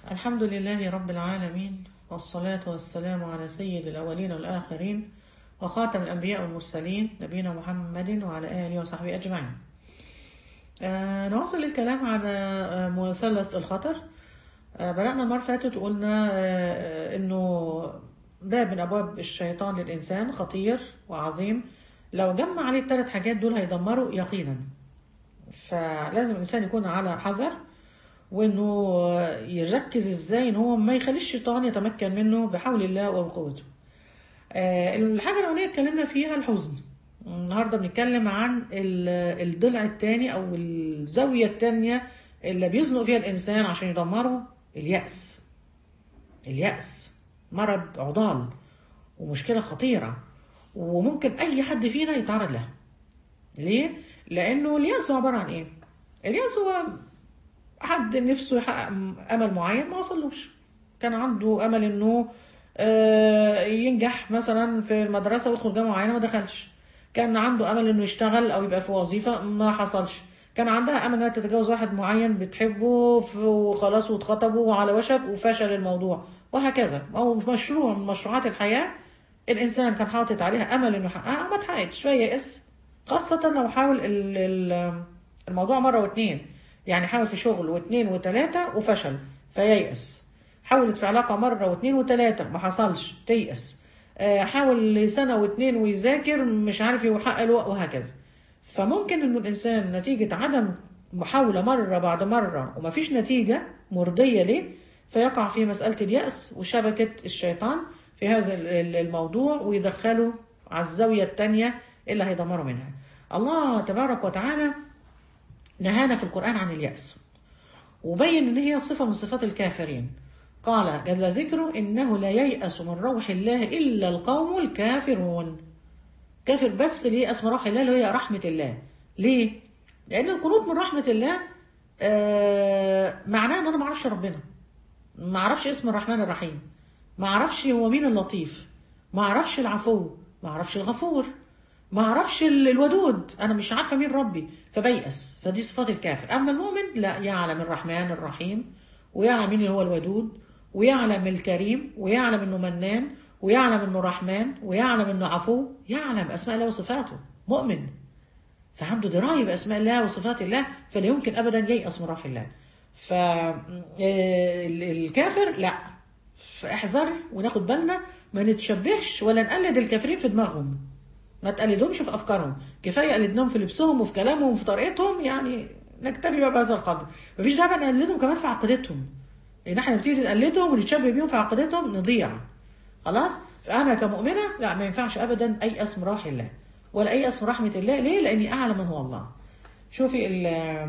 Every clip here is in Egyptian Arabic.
الحمد لله رب العالمين والصلاة والسلام على سيد الأولين والآخرين وخاتم الأنبياء والمرسلين نبينا محمد وعلى آله وصحبه أجمعين آه نواصل الكلام على آه، مثلث الخطر آه بدأنا المرة اللي فاتت وقلنا آه إنه باب من أبواب الشيطان للإنسان خطير وعظيم لو جمع عليه الثلاث حاجات دول هيدمره يقينا فلازم الإنسان يكون على حذر وانه يركز ازاي ان هو ما يخليش الشيطان يتمكن منه بحول الله وبقوته آه، الحاجة الأولانية اتكلمنا فيها الحزن النهاردة بنتكلم عن ال- الضلع الثاني أو الزاوية الثانية اللي بيزنق فيها الإنسان عشان يدمره اليأس اليأس مرض عضال ومشكلة خطيرة وممكن أي حد فينا يتعرض لها ليه؟ لأنه اليأس هو عبارة عن إيه؟ اليأس هو حد نفسه يحقق امل معين ما وصلوش كان عنده امل انه آه، ينجح مثلا في المدرسه ويدخل جامعه معينه ما دخلش كان عنده امل انه يشتغل او يبقى في وظيفه ما حصلش كان عندها امل انها تتجوز واحد معين بتحبه ف- وخلاص واتخطبوا وعلى وشك وفشل الموضوع وهكذا هو مشروع من مشروعات الحياه الانسان كان حاطط عليها امل انه يحققها وما اتحققتش فييأس خاصه لو حاول ال- ال- الموضوع مره واتنين يعني حاول في شغل واثنين وثلاثة وفشل فييأس حاولت في علاقة مرة واثنين وثلاثة ما حصلش تيأس آه، حاول سنة واثنين ويذاكر مش عارف يحقق الوقت وهكذا فممكن انه الانسان نتيجة عدم محاولة مرة بعد مرة ومفيش نتيجة مرضية ليه فيقع في مسألة اليأس وشبكة الشيطان في هذا ال- ال- الموضوع ويدخله على الزاوية التانية اللي هيدمره منها الله تبارك وتعالى نهانا في القرآن عن اليأس وبين ان هي صفة من صفات الكافرين قال جل ذكره انه لا ييأس من روح الله الا القوم الكافرون كافر بس اللي ييأس من روح الله اللي هي رحمة الله ليه؟ لأن القنوط من رحمة الله آه معناه ان انا ما اعرفش ربنا ما اعرفش اسم الرحمن الرحيم ما اعرفش هو مين اللطيف ما اعرفش العفو ما اعرفش الغفور ما اعرفش ال- الودود انا مش عارفه مين ربي فبيأس فدي صفات الكافر اما المؤمن لا يعلم الرحمن الرحيم ويعلم مين اللي هو الودود ويعلم الكريم ويعلم انه منان ويعلم انه رحمن ويعلم انه عفو يعلم اسماء الله وصفاته مؤمن فعنده درايه باسماء الله وصفات الله فلا يمكن ابدا ييأس من روح الله فالكافر لا فاحذر وناخد بالنا ما نتشبهش ولا نقلد الكافرين في دماغهم ما تقلدهمش في افكارهم كفايه قلدناهم في لبسهم وفي كلامهم وفي طريقتهم يعني نكتفي بقى بهذا القدر مفيش داعي بقى نقلدهم كمان في عقيدتهم لان احنا بنبتدي نقلدهم ونتشبه بيهم في عقيدتهم نضيع خلاص فانا كمؤمنه لا ما ينفعش ابدا اي اسم روح الله ولا اي اسم رحمه الله ليه لاني اعلم من هو الله شوفي ال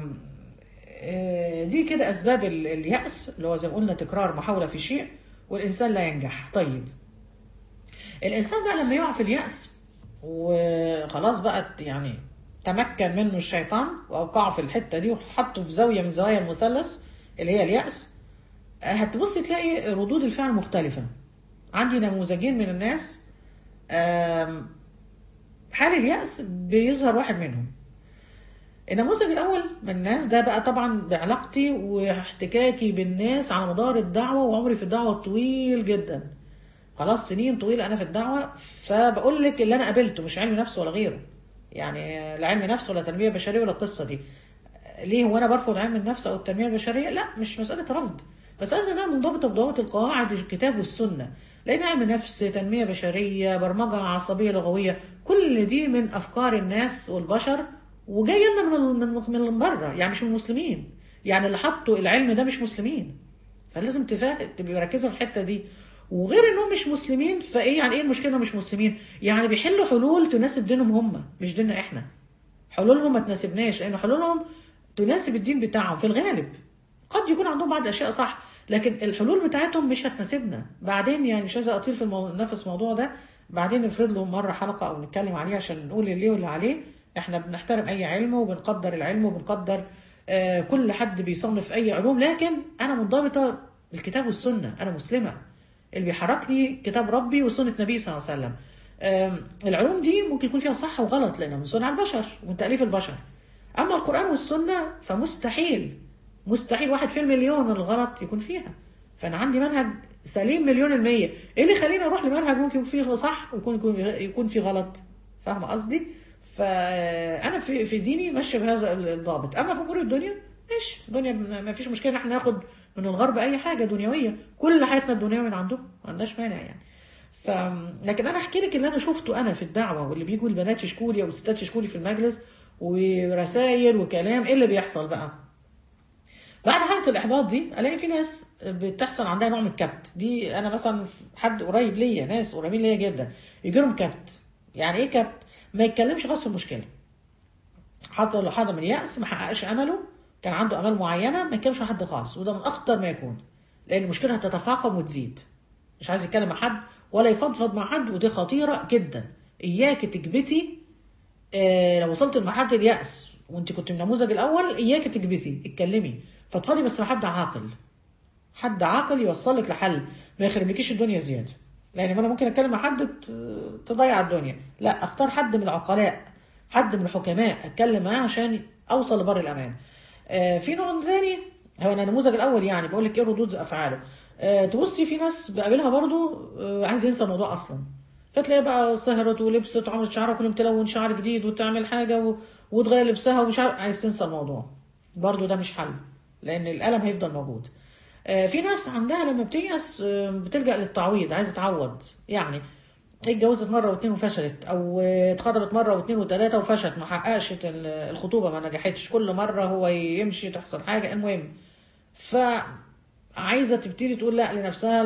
آه، دي كده اسباب ال- اليأس اللي هو زي ما قلنا تكرار محاوله في شيء والانسان لا ينجح طيب الانسان بقى لما يقع في اليأس وخلاص بقى يعني تمكن منه الشيطان واوقعه في الحته دي وحطه في زاويه من زوايا المثلث اللي هي اليأس هتبص تلاقي ردود الفعل مختلفه عندي نموذجين من الناس آم، حال اليأس بيظهر واحد منهم النموذج الاول من الناس ده بقى طبعا بعلاقتي واحتكاكي بالناس على مدار الدعوه وعمري في الدعوه طويل جدا خلاص سنين طويله انا في الدعوه فبقول لك اللي انا قابلته مش علم نفس ولا غيره يعني لا علم نفس ولا تنميه بشريه ولا القصه دي ليه هو انا برفض علم النفس او التنميه البشريه لا مش مساله رفض مساله انها منضبطه بضوابط القواعد الكتاب والسنه لان علم نفس تنميه بشريه برمجه عصبيه لغويه كل دي من افكار الناس والبشر وجايه لنا من من من بره يعني مش من المسلمين يعني اللي حطوا العلم ده مش مسلمين فلازم تفا- تبقي مركزه في الحته دي وغير انهم مش مسلمين فايه يعني ايه المشكله إنهم مش مسلمين يعني بيحلوا حلول تناسب دينهم هم مش ديننا احنا حلولهم ما تناسبناش لان حلولهم تناسب الدين بتاعهم في الغالب قد يكون عندهم بعض الاشياء صح لكن الحلول بتاعتهم مش هتناسبنا بعدين يعني مش عايزه اطيل في المو... نفس الموضوع ده بعدين نفرد له مره حلقه او نتكلم عليه عشان نقول اللي واللي عليه احنا بنحترم اي علم وبنقدر العلم وبنقدر آه كل حد بيصنف اي علوم لكن انا منضبطه بالكتاب والسنه انا مسلمه اللي بيحركني كتاب ربي وسنه نبي صلى الله عليه وسلم آم، العلوم دي ممكن يكون فيها صح وغلط لانها من صنع البشر ومن تاليف البشر اما القران والسنه فمستحيل مستحيل واحد في المليون الغلط يكون فيها فانا عندي منهج سليم مليون المية ايه اللي يخليني اروح لمنهج ممكن يكون فيه صح ويكون يكون يكون فيه غلط فاهمه قصدي فانا في في ديني ماشيه بهذا الضابط اما في امور الدنيا ماشي الدنيا ما فيش مشكله احنا ناخد من الغرب اي حاجه دنيويه كل حياتنا الدنيويه من عندهم ما عندناش مانع يعني ف لكن انا احكي لك اللي انا شفته انا في الدعوه واللي بيجوا البنات يشكوا لي او الستات يشكوا لي في المجلس ورسائل وكلام ايه اللي بيحصل بقى بعد حاله الاحباط دي الاقي في ناس بتحصل عندها نوع من الكبت دي انا مثلا حد قريب ليا ناس قريبين ليا جدا يجي لهم كبت يعني ايه كبت ما يتكلمش خالص في المشكله حتى لو حد من يأس ما حققش امله كان عنده امال معينه ما يتكلمش مع حد خالص وده من اخطر ما يكون لان المشكله هتتفاقم وتزيد مش عايز يتكلم مع حد ولا يفضفض مع حد ودي خطيره جدا اياك تكبتي آه لو وصلت لمرحله اليأس وانت كنت من النموذج الاول اياك تكبتي اتكلمي فضفضي بس مع حد عاقل حد عاقل يوصلك لحل ما يخربلكيش الدنيا زياده لان انا ممكن اتكلم مع حد تضيع الدنيا لا اختار حد من العقلاء حد من الحكماء اتكلم معاه عشان اوصل لبر الامان آه في نوع ثاني هو انا النموذج الاول يعني بقول لك ايه ردود افعاله آه تبصي في ناس بقابلها برضو آه عايز ينسى الموضوع اصلا فتلاقي بقى سهرت ولبست وعملت شعرها كل يوم تلون شعر جديد وتعمل حاجه و... وتغير لبسها ومش عارف عايز تنسى الموضوع برضو ده مش حل لان الالم هيفضل موجود في ناس عندها لما بتيأس بتلجأ للتعويض عايزه تعوض يعني اتجوزت مره واثنين وفشلت او اتخطبت مره واثنين وثلاثه وفشلت ما حققش الخطوبه ما نجحتش كل مره هو يمشي تحصل حاجه المهم ف عايزه تبتدي تقول لا لنفسها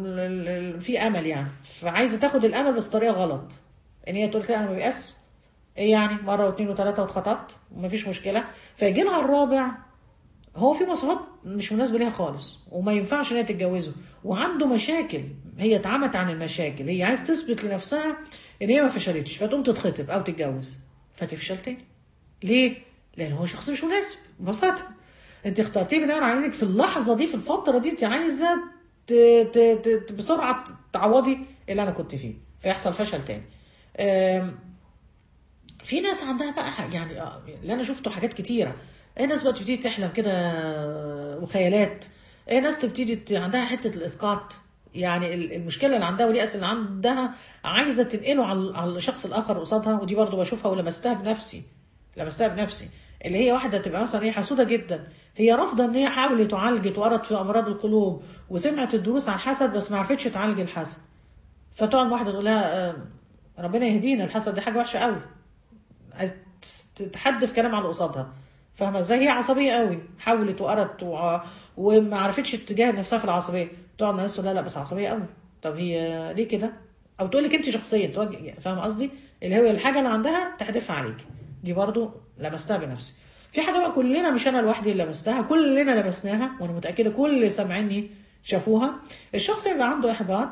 في امل يعني فعايزه تاخد الامل بس طريقه غلط ان هي تقول لا انا ما بيأس ايه يعني مره واثنين وثلاثه واتخطبت ومفيش مشكله فيجي لها الرابع هو في مواصفات مش مناسبه ليها خالص وما ينفعش ان هي تتجوزه وعنده مشاكل هي اتعمت عن المشاكل هي عايز تثبت لنفسها ان هي ما فشلتش فتقوم تتخطب او تتجوز فتفشل تاني ليه؟ لان هو شخص مش مناسب ببساطه انت اخترتيه بناء على انك في اللحظه دي في الفتره دي انت عايزه ت... ت... ت... بسرعه تعوضي اللي انا كنت فيه فيحصل فشل تاني أم... في ناس عندها بقى يعني اللي انا شفته حاجات كتيره ايه ناس بقى تبتدي تحلم كده وخيالات ايه ناس تبتدي عندها حته الاسقاط يعني المشكله اللي عندها واليأس اللي عندها عايزه تنقله على الشخص الاخر قصادها ودي برضو بشوفها ولمستها بنفسي لمستها بنفسي اللي هي واحده تبقى مثلا هي حسوده جدا هي رافضه ان هي حاولت وعالجت وقرت في امراض القلوب وسمعت الدروس عن الحسد بس ما عرفتش تعالج الحسد فتقعد واحده تقول لها ربنا يهدينا الحسد دي حاجه وحشه قوي عايز تحدف كلام على قصادها فاهمه ازاي هي عصبيه قوي حاولت وقرت و... وما عرفتش تجاهد نفسها في العصبيه تقعد الناس لا لا بس عصبيه قوي طب هي ليه كده او تقول لك انت شخصيا توجه فاهمه قصدي اللي هو الحاجه اللي عندها تحدفها عليك دي برضو لمستها بنفسي في حاجه بقى كلنا مش انا لوحدي اللي لمستها كلنا لمسناها وانا متاكده كل اللي سامعيني شافوها الشخص اللي عنده احباط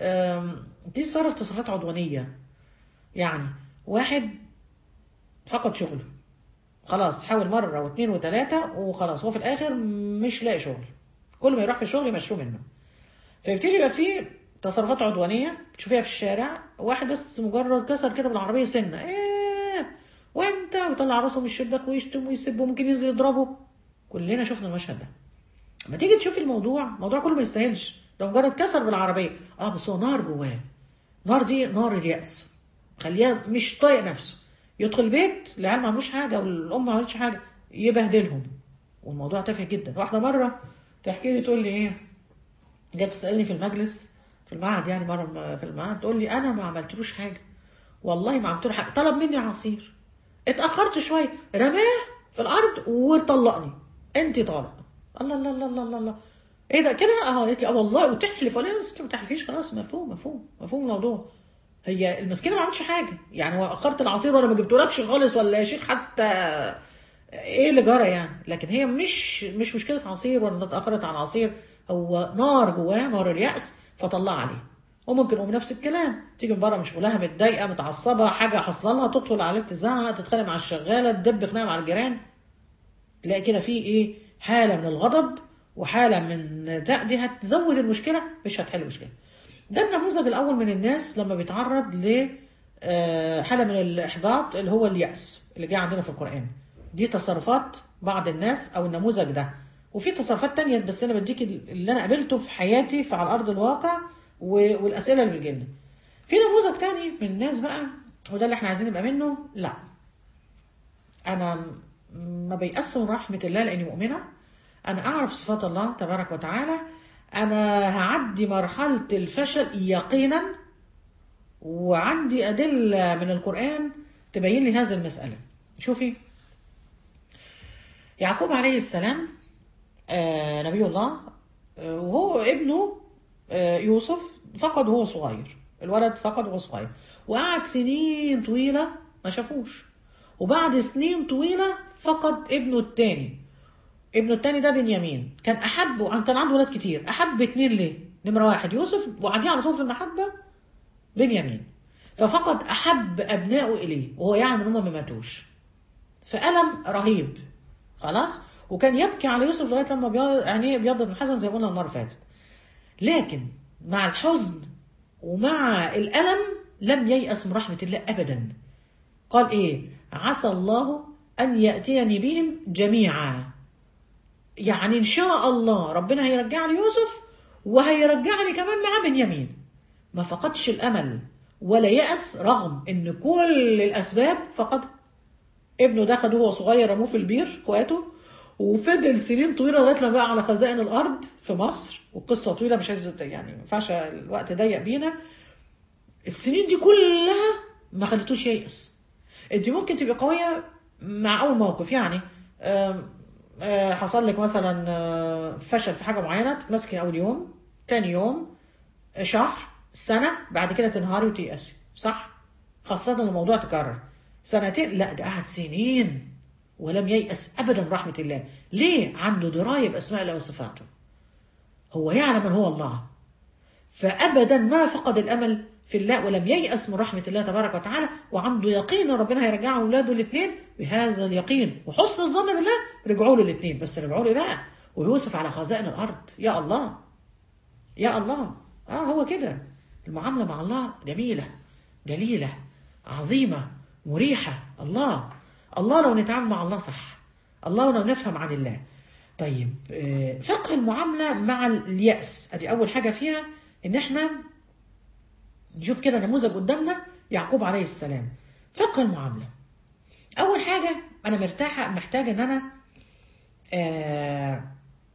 دي تصرف تصرفات عدوانيه يعني واحد فقد شغله خلاص حاول مرة واثنين وثلاثة وخلاص هو في الآخر مش لاقي شغل كل ما يروح في الشغل يمشوه منه فيبتدي يبقى فيه تصرفات عدوانية تشوفيها في الشارع واحد بس مجرد كسر كده بالعربية سنة ايه وانت ويطلع راسه من الشباك ويشتم ويسب وممكن ينزل يضربه كلنا شفنا المشهد ده لما تيجي تشوفي الموضوع الموضوع كله ما يستاهلش ده مجرد كسر بالعربية اه بس هو نار جواه نار دي نار اليأس خليها مش طايق نفسه يدخل البيت العيال ما عملوش حاجه والام ما عملتش حاجه يبهدلهم والموضوع تافه جدا واحده مره تحكي لي تقول لي ايه جت تسالني في المجلس في المعهد يعني مره في المعهد تقول لي انا ما عملتلوش حاجه والله ما عملت له حاجه طلب مني عصير اتاخرت شويه رماه في الارض وطلقني انت طالق الله الله الله الله الله, الله. ايه ده كده اه قالت لي اه والله وتحلف ولا انت ما تحلفيش خلاص مفهوم مفهوم مفهوم الموضوع هي المسكينه ما عملتش حاجه يعني هو اخرت العصير ولا ما جبتولكش خالص ولا يا شيخ حتى ايه اللي جرى يعني لكن هي مش مش مشكله عصير ولا اتاخرت عن عصير هو نار جواه نار الياس فطلع عليه وممكن ام نفس الكلام تيجي من بره مش كلها متضايقه متعصبه حاجه حصل لها تدخل عليه تزعق تتخانق مع الشغاله تدب خناقه مع الجيران تلاقي كده في ايه حاله من الغضب وحاله من ده دي هتزود المشكله مش هتحل المشكله ده النموذج الاول من الناس لما بيتعرض ل حاله من الاحباط اللي هو الياس اللي جاي عندنا في القران دي تصرفات بعض الناس او النموذج ده وفي تصرفات تانية بس انا بديك اللي انا قابلته في حياتي في على ارض الواقع و- والاسئله اللي بتجيلنا في نموذج تاني من الناس بقى وده اللي احنا عايزين نبقى منه لا انا م- ما بيأس من رحمه الله لاني مؤمنه انا اعرف صفات الله تبارك وتعالى انا هعدي مرحله الفشل يقينا وعندي ادله من القران تبين لي هذه المساله شوفي يعقوب عليه السلام آه نبي الله آه وهو ابنه آه يوسف فقد وهو صغير الولد فقد وهو صغير وقعد سنين طويلة ما شافوش وبعد سنين طويلة فقد ابنه التاني ابنه التاني ده بنيامين كان أحب وعن- كان عنده ولاد كتير أحب اتنين ليه نمرة واحد يوسف وبعديه على طول في المحبة بنيامين ففقد أحب أبنائه إليه وهو يعلم إن هم ما ماتوش فألم رهيب خلاص وكان يبكي على يوسف لغايه لما بيض- عينيه ابيضت من الحزن زي ما قلنا المره اللي فاتت لكن مع الحزن ومع الالم لم ييأس من رحمه الله ابدا قال ايه عسى الله ان ياتيني بهم جميعا يعني ان شاء الله ربنا هيرجع لي يوسف وهيرجعني كمان مع بنيامين ما فقدش الامل ولا يأس رغم ان كل الاسباب فقدها ابنه ده خدوه وهو صغير رموه في البير اخواته وفضل سنين طويله لغايه لما بقى على خزائن الارض في مصر والقصه طويله مش عايز يعني ما ينفعش الوقت ضيق بينا السنين دي كلها ما خلتوش ييأس انت ممكن تبقى قويه مع اول موقف يعني آم، آه، حصل لك مثلا آه، فشل في حاجه معينه تتمسكي اول يوم تاني يوم شهر سنه بعد كده تنهاري وتيأسي صح خاصه لما الموضوع تكرر سنتين لا ده قعد سنين ولم ييأس ابدا من رحمه الله ليه عنده درايه باسماء الله وصفاته هو يعلم من هو الله فابدا ما فقد الامل في الله ولم ييأس من رحمه الله تبارك وتعالى وعنده يقين ان ربنا هيرجعه اولاده الاثنين بهذا اليقين وحسن الظن بالله رجعوا له الاثنين بس رجعوا له بقى ويوسف على خزائن الارض يا الله يا الله اه هو كده المعامله مع الله جميله جليله عظيمه مريحه الله الله لو نتعامل مع الله صح الله لو نفهم عن الله طيب آه، فقه المعامله مع اليأس ادي اول حاجه فيها ان احنا نشوف كده نموذج قدامنا يعقوب عليه السلام فقه المعامله اول حاجه انا مرتاحه محتاجه ان انا آه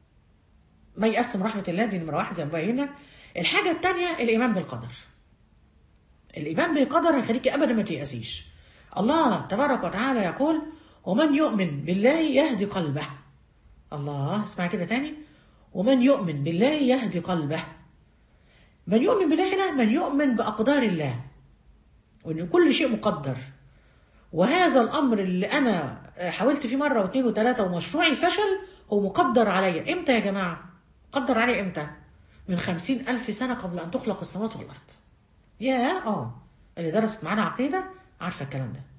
ما يأس من رحمه الله دي نمره واحد زي ما بينا الحاجه الثانيه الايمان بالقدر الايمان بالقدر هيخليك ابدا ما تيأسيش الله تبارك وتعالى يقول ومن يؤمن بالله يهدي قلبه الله اسمع كده تاني ومن يؤمن بالله يهدي قلبه من يؤمن بالله هنا من يؤمن بأقدار الله وأن كل شيء مقدر وهذا الأمر اللي أنا حاولت فيه مرة واثنين وثلاثة ومشروعي فشل هو مقدر عليا إمتى يا جماعة؟ قدر عليا إمتى؟ من خمسين ألف سنة قبل أن تخلق السماوات والأرض يا اه اللي درست معانا عقيدة عارفة الكلام ده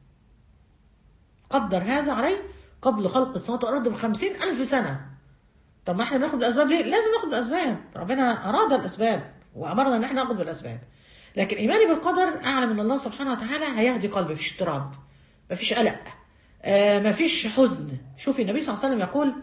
قدر هذا علي قبل خلق السماوات والأرض بخمسين ألف سنة طب ما احنا بناخد بالأسباب ليه؟ لازم ناخد بالأسباب ربنا أراد الأسباب وأمرنا إن احنا ناخد بالأسباب لكن إيماني بالقدر أعلم إن الله سبحانه وتعالى هيهدي قلبي مفيش اضطراب مفيش قلق آه مفيش حزن شوفي النبي صلى الله عليه وسلم يقول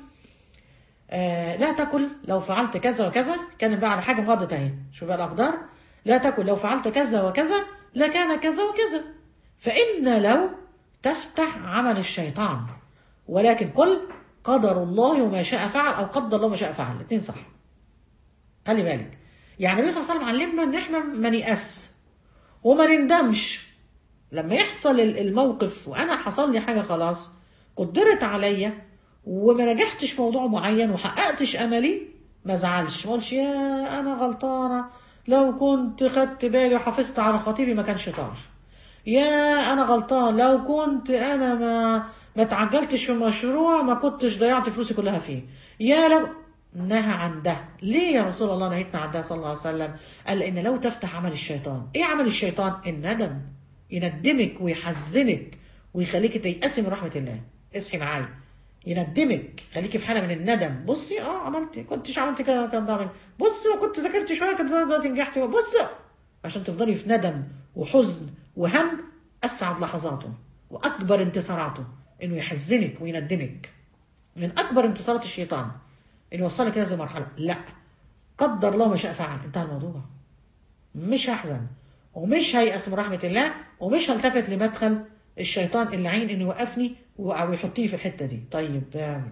آه لا تاكل لو فعلت كذا وكذا كان بقى على حاجه مغضت اهي شوف بقى الاقدار لا تاكل لو فعلت كذا وكذا لكان كذا وكذا فان لو تفتح عمل الشيطان ولكن قل قدر الله وما شاء فعل او قدر الله ما شاء فعل الاثنين صح خلي بالك يعني النبي صلى الله عليه وسلم علمنا ان احنا ما نيأس وما نندمش لما يحصل الموقف وانا حصل لي حاجه خلاص قدرت عليا وما نجحتش في موضوع معين وحققتش املي ما ازعلش ما اقولش يا انا غلطانه لو كنت خدت بالي وحافظت على خطيبي ما كانش طار يا انا غلطان لو كنت انا ما ما تعجلتش في مشروع ما كنتش ضيعت فلوسي كلها فيه يا لو نهى عن ده ليه يا رسول الله نهيتنا عن ده صلى الله عليه وسلم قال ان لو تفتح عمل الشيطان ايه عمل الشيطان الندم يندمك ويحزنك ويخليك تيأسي من رحمة الله اصحي معايا يندمك خليكي في حالة من الندم بصي اه عملت كنتش عملت كده كان بعمل بص لو كنت ذاكرت شوية كان زمان دلوقتي نجحت بص عشان تفضلي في ندم وحزن وهم أسعد لحظاته وأكبر انتصاراته إنه يحزنك ويندمك من أكبر انتصارات الشيطان ان يوصلك لهذه المرحله لا قدر الله ما شاء فعل انتهى الموضوع مش هحزن ومش هيأس من رحمه الله ومش هلتفت لمدخل الشيطان اللعين انه يوقفني او يحطني في الحته دي طيب آم،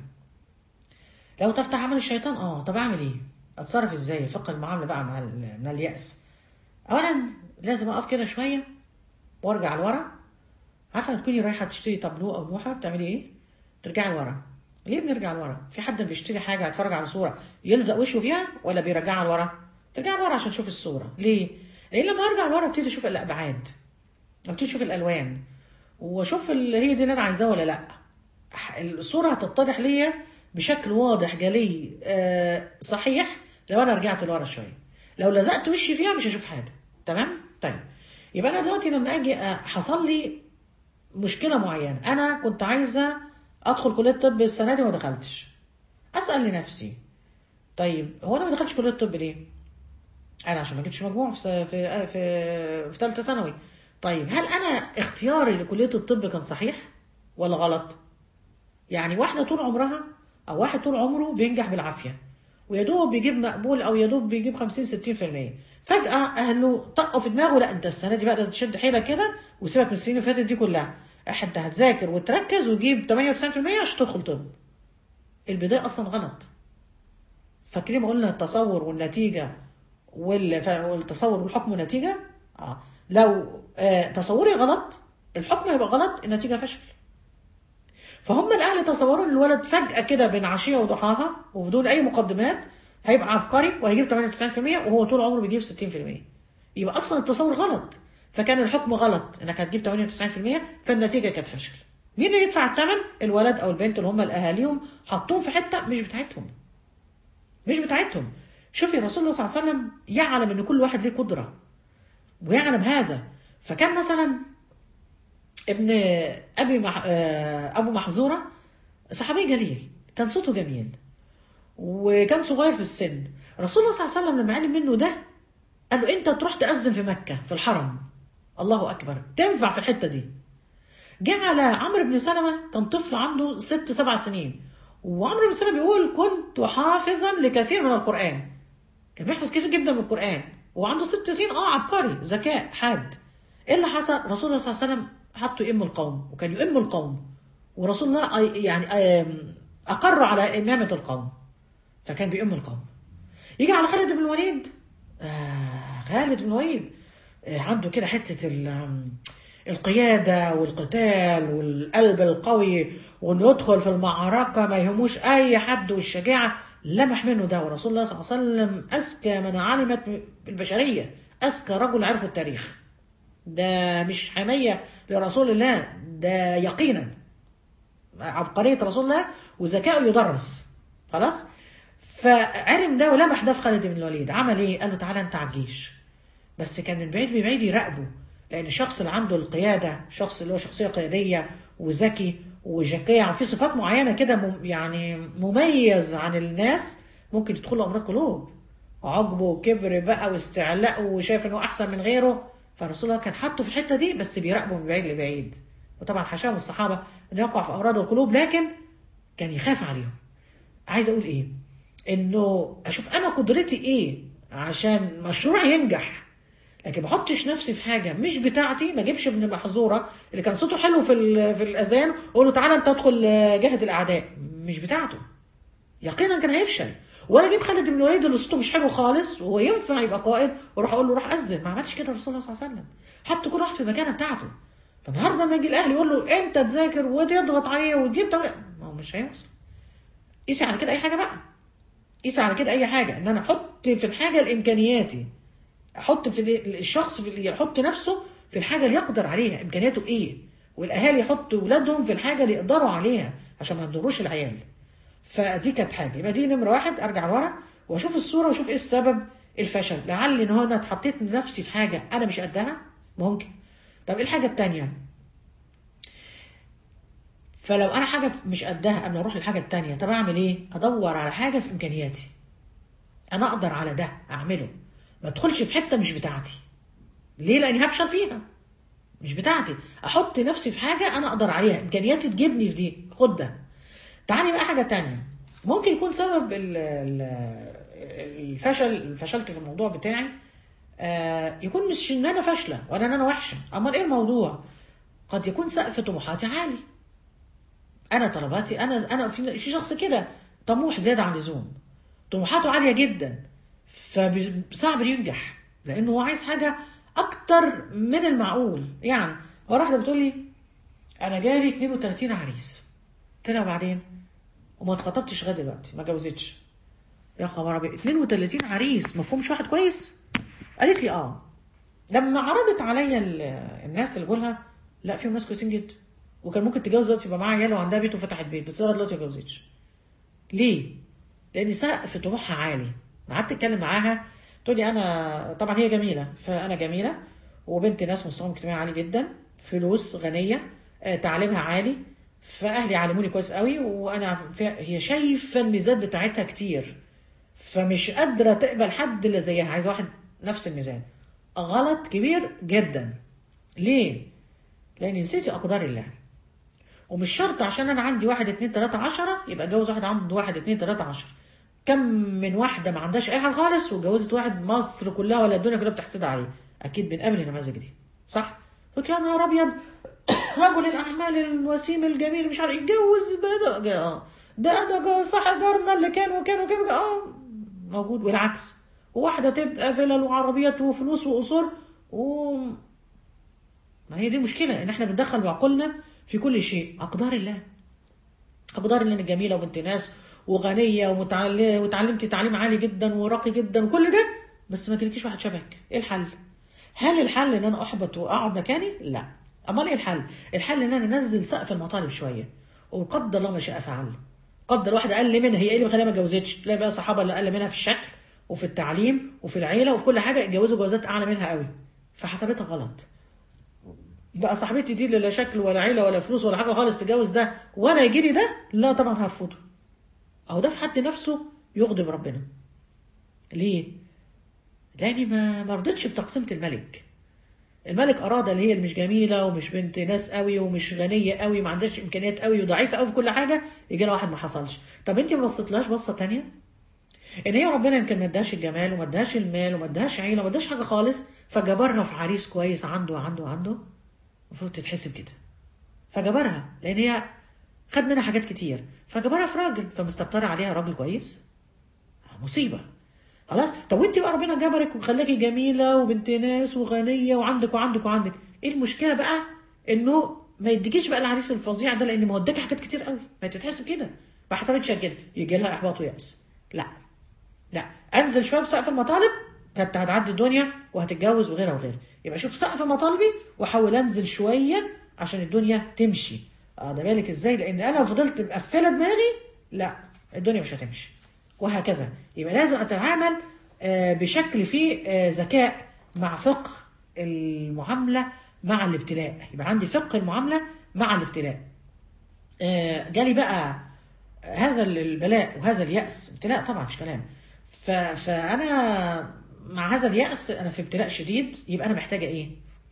لو تفتح عمل الشيطان اه طب اعمل ايه اتصرف ازاي فقه المعامله بقى مع ال- مع اليأس اولا لازم اقف كده شويه وارجع لورا عارفه لما تكوني رايحه تشتري طابلوه او لوحه بتعملي ايه ترجعي لورا ليه بنرجع لورا في حد بيشتري حاجه يتفرج على صوره يلزق وشه فيها ولا بيرجعها لورا ترجع لورا عشان تشوف الصوره ليه لان لما ارجع لورا ابتدي اشوف الابعاد ابتدي اشوف الالوان واشوف ال- هي دي اللي انا عايزاها ولا لا ح- الصوره هتتضح ليا بشكل واضح جلي آه صحيح لو انا رجعت لورا شويه لو لزقت وشي فيها مش هشوف حاجه تمام طيب يبقى انا دلوقتي لما اجي آه، حصل لي مشكله معينه انا كنت عايزه ادخل كليه الطب السنه دي وما دخلتش اسال لنفسي طيب هو انا ما دخلتش كليه الطب ليه انا عشان ما جبتش مجموع في س- في في في ثالثه ثانوي طيب هل انا اختياري لكليه الطب كان صحيح ولا غلط يعني واحده طول عمرها او واحد طول عمره بينجح بالعافيه ويا دوب بيجيب مقبول او يا دوب بيجيب 50 60% فجاه اهله طقوا في دماغه لا انت السنه دي بقى لازم تشد حيلك كده وسيبك من السنين اللي فاتت دي كلها انت هتذاكر وتركز وتجيب 98% عشان تدخل طب البدايه اصلا غلط فاكرين ما قلنا التصور والنتيجه وال- ف- والتصور والحكم والنتيجه اه لو آه تصوري غلط الحكم هيبقى غلط النتيجه فشل فهم الاهل تصوروا ان الولد فجاه كده بين عشيه وضحاها وبدون اي مقدمات هيبقى عبقري وهيجيب 98% وهو طول عمره بيجيب 60% يبقى اصلا التصور غلط فكان الحكم غلط انك هتجيب 98% فالنتيجه كانت فشل مين اللي يدفع الثمن الولد او البنت اللي هم الاهاليهم حطوهم في حته مش بتاعتهم مش بتاعتهم شوفي رسول الله صلى الله عليه وسلم يعلم ان كل واحد ليه قدره ويعلم هذا فكان مثلا ابن ابي مح... آه، ابو محظوره صحابي جليل كان صوته جميل وكان صغير في السن رسول الله صلى الله عليه وسلم لما علم منه ده قال له انت تروح تأذن في مكة في الحرم الله اكبر تنفع في الحتة دي جه على عمرو بن سلمة كان طفل عنده ست سبع سنين وعمرو بن سلمة بيقول كنت حافظا لكثير من القرآن كان بيحفظ كتير جدا من القرآن وعنده ست سنين اه عبقري ذكاء حاد ايه اللي حصل رسول الله صلى الله عليه وسلم حطه يؤم القوم وكان يؤم القوم ورسول الله أي- يعني آم، اقر على امامه القوم فكان بيؤم القوم يجي على خالد بن الوليد آه خالد بن الوليد آه عنده كده حته ال- آم، القياده والقتال والقلب القوي وانه يدخل في المعركه ما يهموش اي حد والشجاعه لمح منه ده ورسول الله صلى الله عليه وسلم اذكى من علمت البشريه اذكى رجل عرفه التاريخ ده مش حمية لرسول الله ده يقينا عبقرية رسول الله وذكائه يدرس خلاص فعلم ده ولمح ده في خالد بن الوليد عمل ايه قال له تعالى انت على الجيش بس كان من بعيد ببعيد يراقبه لان الشخص اللي عنده القياده شخص اللي هو شخصيه قياديه وذكي وشجاع وفي صفات معينه كده مم- يعني مميز عن الناس ممكن يدخل له امراض قلوب عجب وكبر بقى واستعلاء وشايف انه احسن من غيره فالرسول الله كان حاطه في الحته دي بس بيراقبه من بعيد لبعيد وطبعا حاشاه من الصحابه انه يقع في امراض القلوب لكن كان يخاف عليهم عايز اقول ايه انه اشوف انا قدرتي ايه عشان مشروع ينجح لكن ما احطش نفسي في حاجه مش بتاعتي ما اجيبش ابن محظوره اللي كان صوته حلو في ال- في الاذان اقول له تعالى انت ادخل آه، جهه الاعداء مش بتاعته يقينا كان هيفشل ولا اجيب خالد بن الوليد اللي صوته مش حلو خالص وهو ينفع يبقى قائد واروح اقول له روح اذن ما عملش كده الرسول صلى الله عليه وسلم حط كل واحد في المكانه بتاعته فالنهارده لما يجي الاهل يقول له انت تذاكر وتضغط عليه وتجيب طب... ما هو مش هيوصل قيسي على كده اي حاجه بقى قيسي على كده اي حاجه ان انا احط في الحاجه الامكانياتي احط في ال- الشخص في اللي يحط نفسه في الحاجه اللي يقدر عليها امكانياته ايه والاهالي يحطوا اولادهم في الحاجه اللي يقدروا عليها عشان ما يضروش العيال فدي كانت حاجه يبقى دي نمره واحد ارجع لورا واشوف الصوره واشوف ايه السبب الفشل لعل ان هو انا اتحطيت نفسي في حاجه انا مش قدها ممكن طب ايه الحاجه التانيه فلو انا حاجه مش قدها قبل اروح للحاجه التانيه طب اعمل ايه ادور على حاجه في امكانياتي انا اقدر على ده اعمله ما ادخلش في حته مش بتاعتي ليه لاني هفشل فيها مش بتاعتي احط نفسي في حاجه انا اقدر عليها امكانياتي تجيبني في دي خد ده تعالي بقى حاجه تانية ممكن يكون سبب ال- ال- الفشل فشلت في الموضوع بتاعي آه، يكون مش ان انا فاشله ولا ان انا وحشه امال ايه الموضوع قد يكون سقف طموحاتي عالي انا طلباتي انا انا في في شخص كده طموح زياده عن اللزوم طموحاته عاليه جدا فصعب ينجح لانه هو عايز حاجه اكتر من المعقول يعني واحده بتقول لي انا جالي 32 عريس قلت لها وبعدين وما اتخطبتش لغايه دلوقتي ما جوزتش يا خبر ابيض 32 عريس ما فيهمش واحد كويس قالت لي اه لما عرضت عليا ال- الناس اللي جولها لا فيهم ناس كويسين جدا وكان ممكن تتجوز دلوقتي يبقى معاها عيال وعندها بيت وفتحت بيت بس لغايه دلوقتي ما اتجوزتش ليه؟ لان سقف طموحها عالي قعدت اتكلم معاها تقول لي انا طبعا هي جميله فانا جميله وبنت ناس مستواهم الاجتماعي عالي جدا فلوس غنيه آه، تعليمها عالي فاهلي علموني كويس قوي وانا في- هي شايفه الميزات بتاعتها كتير فمش قادره تقبل حد اللي زيها عايزه واحد نفس الميزان غلط كبير جدا ليه؟ لان نسيتي اقدار الله ومش شرط عشان انا عندي واحد اتنين تلاته عشرة يبقى اتجوز واحد عنده واحد اتنين تلاته عشرة كم من واحده ما عندهاش اي حاجه خالص واتجوزت واحد مصر كلها ولا الدنيا كلها بتحسدها عليه اكيد بنقابل النماذج دي صح؟ فك يا نهار ابيض رجل الاعمال الوسيم الجميل مش عارف يتجوز بقى ده اه ده ده جا- صح جارنا اللي كان وكان وكان اه موجود والعكس وواحده تبقى فلل وعربيات وفلوس واصول و ما هي دي المشكله ان احنا بندخل بعقولنا في كل شيء اقدار الله اقدار الله انك جميله وبنت ناس وغنيه ومتعلمه وتعلمتي تعليم عالي جدا وراقي جدا وكل ده بس ما تلاقيش واحد شبهك ايه الحل هل الحل ان انا احبط واقعد مكاني لا امال ايه الحل الحل ان انا انزل سقف المطالب شويه وقدر الله ما شاء فعل قدر واحده اقل منها هي ايه اللي مخليها ما اتجوزتش تلاقي بقى صحابه اللي اقل منها في الشكل وفي التعليم وفي العيله وفي كل حاجه اتجوزوا جوازات اعلى منها قوي فحسبتها غلط بقى صاحبتي دي اللي لا شكل ولا عيله ولا فلوس ولا حاجه خالص تتجوز ده وانا يجي لي ده لا طبعا هرفضه اهو ده في حد نفسه يغضب ربنا ليه لاني ما ما رضيتش بتقسيمه الملك الملك اراد اللي هي اللي مش جميله ومش بنت ناس قوي ومش غنيه قوي ما عندهاش امكانيات قوي وضعيفه قوي في كل حاجه يجي لها واحد ما حصلش طب انت ما بصيتلهاش بصه تانية ان هي ربنا يمكن ما اداهاش الجمال وما اداهاش المال وما اداهاش عيله وما اداهاش حاجه خالص فجبرها في عريس كويس عنده وعنده وعنده المفروض تتحسب كده فجبرها لان هي خد منها حاجات كتير فجبرها في راجل فمستكتر عليها راجل كويس مصيبه خلاص طب وانت بقى ربنا جبرك وخلاكي جميله وبنت ناس وغنيه وعندك وعندك وعندك ايه المشكله بقى انه ما يديكيش بقى العريس الفظيع ده لان ما وداكي حاجات كتير قوي ما تتحسب كده ما حسبتش كده يجي لها احباط ويأس لا لا انزل شويه بسقف المطالب كانت هتعدي الدنيا وهتتجوز وغيرها وغيرها يبقى شوف سقف مطالبي واحاول انزل شويه عشان الدنيا تمشي اه ده بالك ازاي لان انا لو فضلت مقفله دماغي لا الدنيا مش هتمشي وهكذا يبقى لازم اتعامل آه، بشكل فيه آه، ذكاء مع فقه المعامله مع الابتلاء يبقى عندي فقه المعامله مع الابتلاء آه، جالي بقى هذا البلاء وهذا اليأس ابتلاء طبعا مش كلام ف... فأنا مع هذا اليأس أنا في ابتلاء شديد يبقى أنا محتاجة إيه؟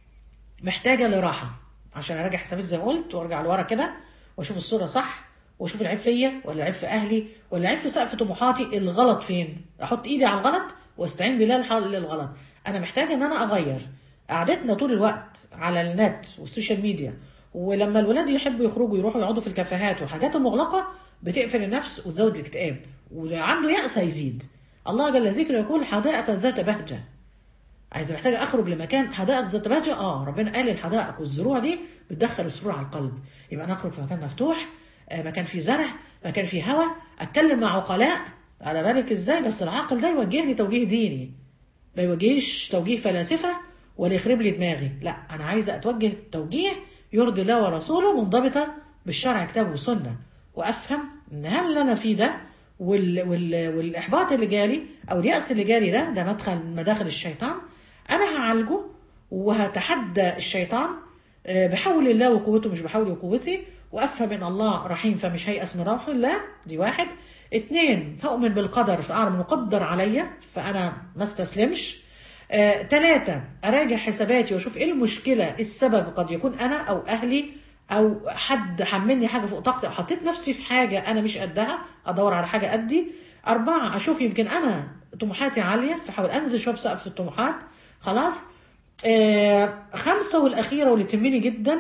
محتاجة لراحة عشان أراجع حساباتي زي ما قلت وأرجع لورا كده وأشوف الصورة صح وأشوف العيب فيا ولا العيب في أهلي ولا العيب في سقف طموحاتي الغلط فين؟ أحط إيدي على الغلط وأستعين بالله لحل الغلط أنا محتاجة إن أنا أغير قعدتنا طول الوقت على النت والسوشيال ميديا ولما الولاد يحبوا يخرجوا يروحوا يقعدوا في الكافيهات والحاجات المغلقه بتقفل النفس وتزود الاكتئاب واللي عنده يأس هيزيد الله جل ذكره يقول حدائق ذات بهجه عايز محتاجه اخرج لمكان حدائق ذات بهجه اه ربنا قال الحدائق والزروع دي بتدخل السرور على القلب يبقى انا اخرج في مكان مفتوح آه، مكان فيه زرع مكان فيه هواء اتكلم مع عقلاء على بالك ازاي بس العاقل ده يوجهني توجيه ديني ما يوجهش توجيه فلاسفه ولا يخرب لي دماغي لا انا عايزه اتوجه توجيه يرضي الله ورسوله منضبطه بالشرع كتاب وسنه وافهم ان هل اللي انا فيه ده وال... وال... والاحباط اللي جالي او الياس اللي جالي ده ده مدخل من مداخل الشيطان انا هعالجه وهتحدى الشيطان آه، بحول الله وقوته مش بحولي وقوتي وافهم ان الله رحيم فمش هيأس من روح الله دي واحد اتنين هؤمن بالقدر فاعلم انه قدر عليا فانا ما استسلمش آه، تلاتة أراجع حساباتي وأشوف إيه المشكلة إيه السبب قد يكون أنا أو أهلي او حد حملني حاجه فوق طاقتي او حطيت نفسي في حاجه انا مش قدها ادور على حاجه قدي اربعه اشوف يمكن انا طموحاتي عاليه فحاول انزل شويه بسقف الطموحات خلاص آه خمسه والاخيره واللي تهمني جدا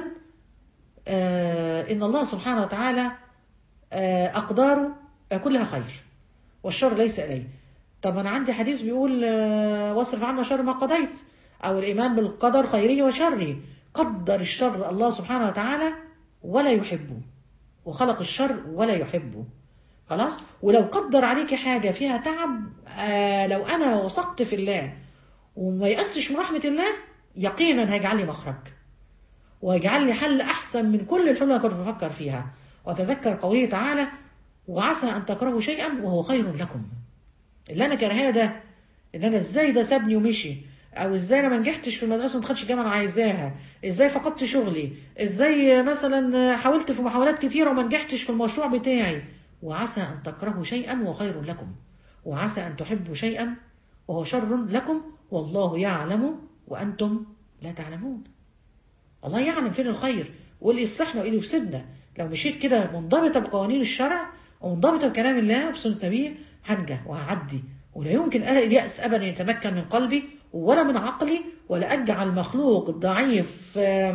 آه ان الله سبحانه وتعالى آه اقداره آه كلها خير والشر ليس اليه طب انا عندي حديث بيقول آه واصرف عنا شر ما قضيت او الايمان بالقدر خيره وشره قدر الشر الله سبحانه وتعالى ولا يحبه وخلق الشر ولا يحبه خلاص ولو قدر عليك حاجه فيها تعب آه لو انا وثقت في الله وما يأستش من رحمه الله يقينا هيجعل لي مخرج ويجعل لي حل احسن من كل الحلول اللي كنت بفكر فيها وتذكر قوله تعالى وعسى ان تكرهوا شيئا وهو خير لكم اللي انا كرهاه ده ان انا ازاي ده سابني ومشي او ازاي انا ما نجحتش في المدرسه وما دخلتش الجامعه انا عايزاها ازاي فقدت شغلي ازاي مثلا حاولت في محاولات كتيره وما نجحتش في المشروع بتاعي وعسى ان تكرهوا شيئا وهو خير لكم وعسى ان تحبوا شيئا وهو شر لكم والله يعلم وانتم لا تعلمون الله يعلم فين الخير واللي يصلحنا واللي يفسدنا لو مشيت كده منضبطه بقوانين الشرع ومنضبطه بكلام الله وبسنه نبيه هنجح وهعدي ولا يمكن اليأس ابدا يتمكن من قلبي ولا من عقلي ولا اجعل مخلوق ضعيف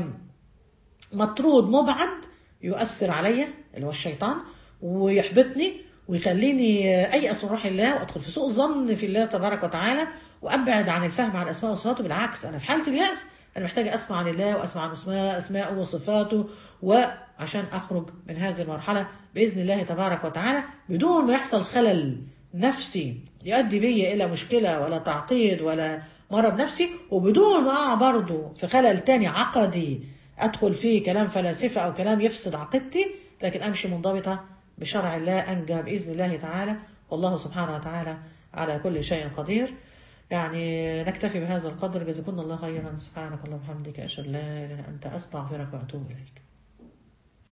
مطرود مبعد يؤثر عليا اللي هو الشيطان ويحبطني ويخليني ايأس من روح الله وادخل في سوء ظن في الله تبارك وتعالى وابعد عن الفهم عن اسماء وصفاته بالعكس انا في حاله اليأس انا محتاجه اسمع عن الله واسمع عن اسماء اسماءه وصفاته وعشان اخرج من هذه المرحله باذن الله تبارك وتعالى بدون ما يحصل خلل نفسي يؤدي بي الى مشكله ولا تعقيد ولا مرض نفسي وبدون ما اقع برضه في خلل تاني عقدي ادخل فيه كلام فلاسفه او كلام يفسد عقيدتي لكن امشي منضبطه بشرع الله انجى باذن الله تعالى والله سبحانه وتعالى على كل شيء قدير يعني نكتفي بهذا القدر جزاكم الله خيرا سبحانك اللهم وبحمدك اشهد لا اله الا انت استغفرك واتوب اليك